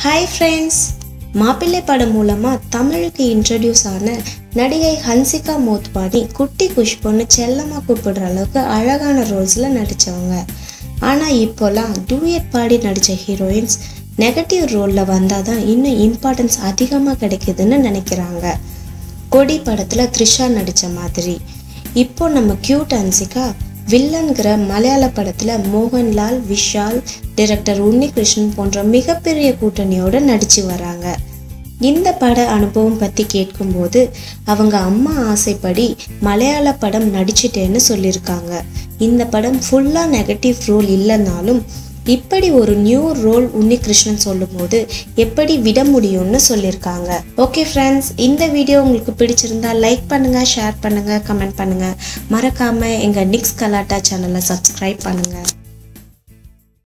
hi friends மாப்பிள்ளை படம் மூலமாக தமிழுக்கு இன்ட்ரடியூஸ் ஆன நடிகை ஹன்சிகா மோத்வானி குட்டி குஷ்புன்னு செல்லமாக கூப்பிடுற அளவுக்கு அழகான ரோல்ஸில் நடித்தவங்க ஆனால் இப்போலாம் டூயட் பாடி நடித்த ஹீரோயின்ஸ் நெகட்டிவ் ரோலில் வந்தால் தான் இன்னும் இம்பார்ட்டன்ஸ் அதிகமாக கிடைக்குதுன்னு நினைக்கிறாங்க கொடி படத்தில் த்ரிஷா நடித்த மாதிரி இப்போ நம்ம கியூட் ஹன்சிகா வில்லன்கிற மலையாள படத்தில் மோகன்லால் விஷால் டைரக்டர் உன்னிகிருஷ்ணன் போன்ற மிகப்பெரிய கூட்டணியோட நடித்து வராங்க இந்த பட அனுபவம் பற்றி கேட்கும்போது அவங்க அம்மா ஆசைப்படி மலையாள படம் நடிச்சிட்டேன்னு சொல்லியிருக்காங்க இந்த படம் ஃபுல்லாக நெகட்டிவ் ரோல் இல்லைனாலும் இப்படி ஒரு நியூ ரோல் உன்னிகிருஷ்ணன் சொல்லும்போது எப்படி விட முடியும்னு சொல்லியிருக்காங்க ஓகே ஃப்ரெண்ட்ஸ் இந்த வீடியோ உங்களுக்கு பிடிச்சிருந்தா லைக் பண்ணுங்க ஷேர் பண்ணுங்க கமெண்ட் பண்ணுங்க மறக்காம எங்க நிக்ஸ் கலாட்டா சேனலை சப்ஸ்கிரைப் பண்ணுங்க